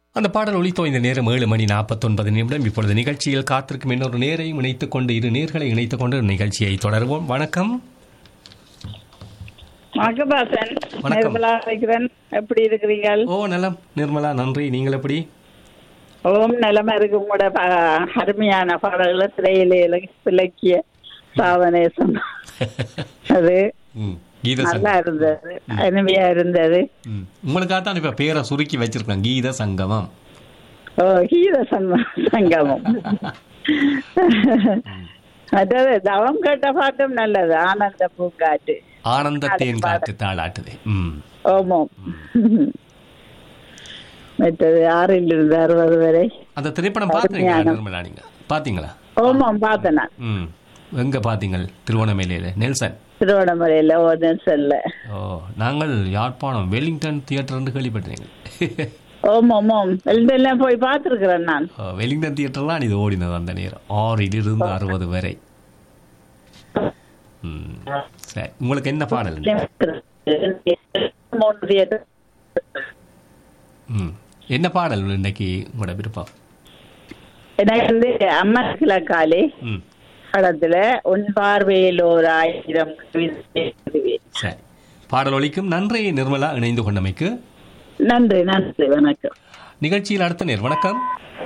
அந்த பாடல் ஒலித்தோ இந்த நேரம் ஏழு மணி நாற்பத்தொன்பது நிமிடம் இப்பொழுது நிகழ்ச்சியில் காத்திருக்கும் இன்னொரு நேரையும் இணைத்துக் கொண்டு இரு நேர்களை இணைத்துக் கொண்டு நிகழ்ச்சியை தொடருவோம் வணக்கம் மகபாசன் வணக்கம். நிர்மலா வைக்கிறன் எப்படி இருக்கிறீர்கள் ஓ நலம் நிர்மலா நன்றி நீங்கள் எப்படி ஓம் நிலைமை இருக்கு உங்களோட ப- அருமையான பாடல்களை திரையிலே இலக்கிய சாதனேசம் அது ம், கீத நல்லா சங்கம் இருந்தது அருமையா இருந்தது ம், உங்களுக்காக தான் இப்ப பேரை சுருக்கி வச்சிருக்கேன் கீத சங்கமம் ஓ கீத சங்க- சங்கமம் மற்றது தவம் கேட்ட பாட்டும் நல்லது ஆனந்த பூங்காட்டு ஆனந்த தேன் காட்டு தாளாட்டுதே ம் ஓமம் மற்றது ஆறில் இருந்து அறுபது வரை அந்த திரைப்படம் பார்த்தீங்களா அருமையான. நிர்மலா நீங்க பாத்தீங்களா ஓமம் பார்த்தேன் நான் ம் எங்க பாத்தீங்க திருவண்ணாமலையில நெல்சன் திருவண்ணாமலையில் ஒரு செல்ல ஓ நாங்கள் யாழ்ப்பாணம் வெலிங்டன் தியேட்டர் கேள்விப்பட்டீங்க ஓம் ஓம் ஓம் எல்லாம் போய் பார்த்துருக்குறேன் நான் ஓ, வெலிங்டன் தியேட்டர்லாம் இது ஓடினது அந்த நேரம் ஆறிலிருந்து அறுபது வரை ம் சரி உங்களுக்கு என்ன பாடல் மூணு theatre. ம் என்ன பாடல் இன்னைக்கு உங்களோட விருப்பம் எனக்கு வந்து அம்மா கிழக்காலே ம் படத்துல உன் பார்வையில் ஓர் ஆயிரம் கவிதை எழுதுவேன். சரி பாடல் ஒலிக்கும் நன்றி நிர்மலா இணைந்து கொண்டமைக்கு நன்றி நன்றி வணக்கம் நிகழ்ச்சியில் அடுத்த நேர் வணக்கம்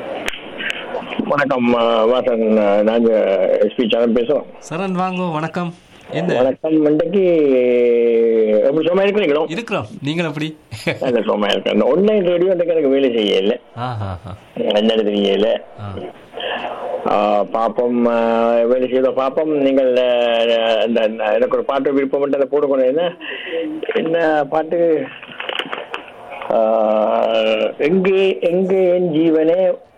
வணக்கம் ஆ, வாசன் ஆ, நாங்க எஸ்பி சரண் பேசுறோம் சரண் வாங்கோ வணக்கம் என்ன வணக்கம் இன்றைக்கு எப்படி சும்மா இருக்கிறீங்களோ இருக்கிறோம் நீங்கள் எப்படி நல்ல சும்மா இருக்கேன் இந்த ஆன்லைன் ரேடியோ இன்றைக்கு எனக்கு வேலை செய்யல ஆஹா ஆஹா. என்னன்னு தெரியல ஆ ஆ, பாப்போம் ஆ, வேலை செய்த பாப்போம் நீங்கள் ஆ, இந்த இந்த எனக்கு ஒரு பாட்டு விருப்பம் மட்டும் அதை போட்டுக்கணும் என்ன என்ன பாட்டு ஆ, எங்கே எங்கே என் ஜீவனே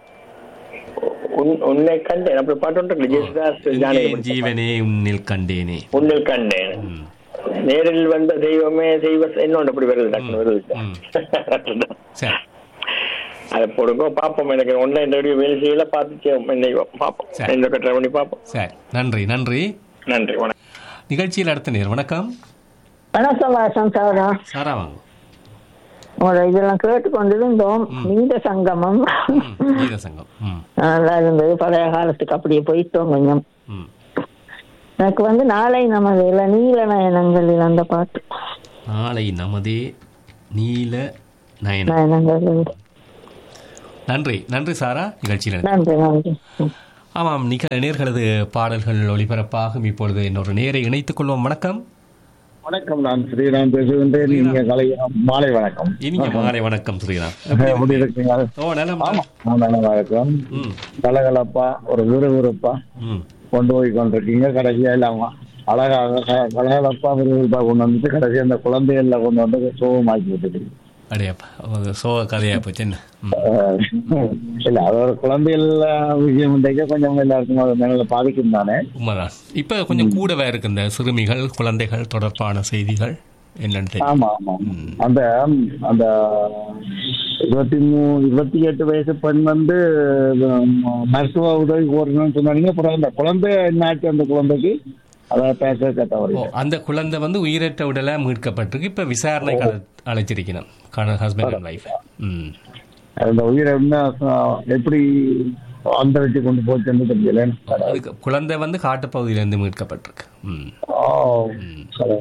உன்- உன்னை கண்டேன் அப்படி பாட்டு ஒன்று இருக்கு. ஜெயசுதாஸ் எங்கே ஜானகி என் ஜீவனே உன்னில் கண்டேனே உன்னில் கண்டேன் ம். நேரில் வந்த தெய்வமே தெய்வ இன்னொன்று அப்படி வருது டக்குனு வருது ம். சரி அதை போடுங்க பார்ப்போம் எனக்கு ஆன்லைன் ரேடியோ வேலை செய்யல பார்த்துச்சு இன்னைக்கு பார்ப்போம் சரி. இந்த ட்ரை பண்ணி பார்ப்போம் சரி நன்றி நன்றி நன்றி வணக்கம் நிகழ்ச்சியில் அடுத்த நேர் வணக்கம் வணக்கம் வாசம் சாரா சாரா வாங்க உங்களோட இதெல்லாம் கேட்டுக்கொண்டிருந்தோம் நீண்ட சங்கமம் ம், கீத சங்கம் ம் நல்லா இருந்தது பழைய காலத்துக்கு அப்படியே போயிட்டோம் கொஞ்சம் ம் எனக்கு வந்து நாளை நமது இல்ல நீல நயனங்களில் அந்த பாட்டு நாளை நமதே நீல நயனம் நயனங்களில் நன்றி நன்றி சாரா நிகழ்ச்சியில் இணைந்து- நன்றி நன்றி ம். ஆமாம் நிக நேர்களது பாடல்கள் ஒளிபரப்பாகும் இப்பொழுது இன்னொரு நேரை இணைத்துக் கொள்வோம் வணக்கம் வணக்கம் நான் ஸ்ரீராம் பேசுகின்றேன் நீங்க கலை மாலை வணக்கம் இனிய மாலை வணக்கம் ஸ்ரீராம் எப்படி இருக்கீங்க ஓ நலம் நான் நலமா இருக்கேன் ம் கலகலப்பா ஒரு விறுவிறுப்பா ம் கொண்டு போய் கொண்டிருக்கீங்க கடைசியா இல்லாம அழகாக க- கலகலப்பா விறுவிறுப்பா கொண்டு வந்து கடைசி அந்த குழந்தைகள்ல கொண்டு வந்து சோகமாக்கி விட்டுட்டு அடையப்பா ஒரு சோக கதையா போச்சு என்ன ம். இல்ல அது ஒரு குழந்தைகள் விஷயம் இன்றைக்கு கொஞ்சம் எல்லாருக்கும் அது மேல பாதிக்கும் தானே உண்மைதான் இப்ப கொஞ்சம் கூடவே இருக்கு இந்த சிறுமிகள் குழந்தைகள் தொடர்பான செய்திகள் என்னன்னு தெரியும் ஆமா ஆமா அந்த அந்த இருபத்தி மூ இருபத்தி எட்டு வயசு பெண் வந்து உம், மருத்துவ உதவி கோரணும்னு சொன்னாங்க அப்புறம் அந்த குழந்தை என்னாச்சு அந்த குழந்தைக்கு அதை பேச ஓ, கேட்டவர் அந்த குழந்தை வந்து உயிரற்ற உடலா மீட்கப்பட்டிருக்கு இப்ப விசாரணைக்கு அழை- அழைச்சிருக்கணும் ஹஸ்பண்ட் அண்ட் ஒய்ஃப் ம் அந்த உயிரை என்ன அஹ், எப்படி அந்தரிச்சு கொண்டு போச்சுன்னு தெரியல அதுக்கு குழந்தை வந்து காட்டுப்பகுதியிலிருந்து மீட்கப்பட்டிருக்கு ம் ஓ, சரி.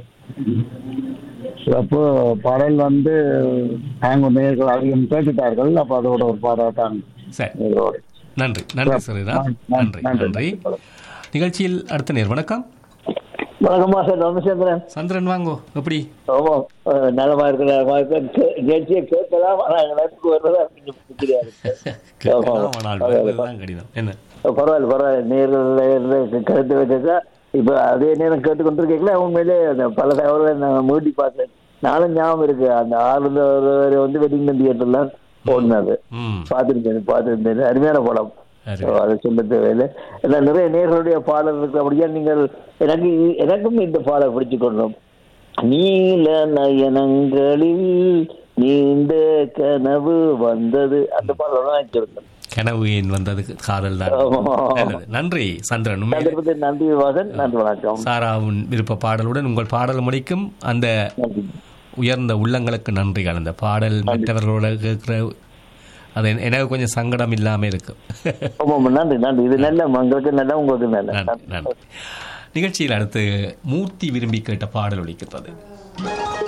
அப்போ பாடல் வந்து நாங்க நேர்கள் அதிகம் கேட்டுட்டார்கள் அப்ப அதோட ஒரு பாடத்தான் சரி நேர்களோட நன்றி நன்றி சரிதான் நன்றி நன்றி நிகழ்ச்சியில் அடுத்த நேர் வணக்கம் வணக்கம் வாசன் ராமச்சந்திரன் சந்திரன் வாங்கோ எப்படி ஆமா அஹ், நலமா இருக்கு நலமா இருக்கு நிகழ்ச்சியை கேட்கலாம் ஆனா எனக்கு வர்றதா கொஞ்சம் பிடிச்சியா இருக்கு கேட்கலாம், ஆனால் வருவதுதான் கடினம் என்ன பரவாயில்ல பரவாயில்ல நேரில் கருத்து வச்சா இப்ப அதே நேரம் கேட்டுக்கொண்டிருக்கீங்களா உண்மையிலே அந்த பல தகவல்களை நான் மூடி பார்த்தேன் நானும் ஞாபகம் இருக்கு அந்த ஆறு வந்து வெட்டிங் தியேட்டர்லாம் ஓடினது ம் பார்த்துருந்தேன் பார்த்துருந்தேன் அருமையான படம் சரி. So, அதை சொல்ல தேவையில்லை ஏன்னா நிறைய நேர்களுடைய பாடல் இருக்கு அப்படியா நீங்கள் எனக்கு எனக்கும் இந்த பாடல் பிடிச்சு கொண்டோம் நீல நயனங்களில் நீண்ட கனவு வந்தது அந்த பாடல் தான் வச்சிருக்கேன் கனவு ஏன் வந்ததுக்கு காதல் தான் ஆமா. நல்லது. நன்றி சந்திரன் உண்மையிலே சந்தர்ப்பத்தில் நன்றி வாசன் நன்றி வணக்கம் சாராவின் விருப்ப பாடலுடன் உங்கள் பாடல் முடிக்கும் அந்த நன்றி உயர்ந்த உள்ளங்களுக்கு நன்றி கலந்த பாடல் மற்றவர்களோட கேட்கிற அது என- எனக்கு கொஞ்சம் சங்கடம் இல்லாமல் இருக்கும் ஆமாம் நன்றி நன்றி இது நல்ல உங்களுக்கு நல்ல உங்களுக்கு நல்ல நன்றி நன்றி நிகழ்ச்சியில் அடுத்து மூர்த்தி விரும்பி கேட்ட பாடல் ஒலிக்கின்றது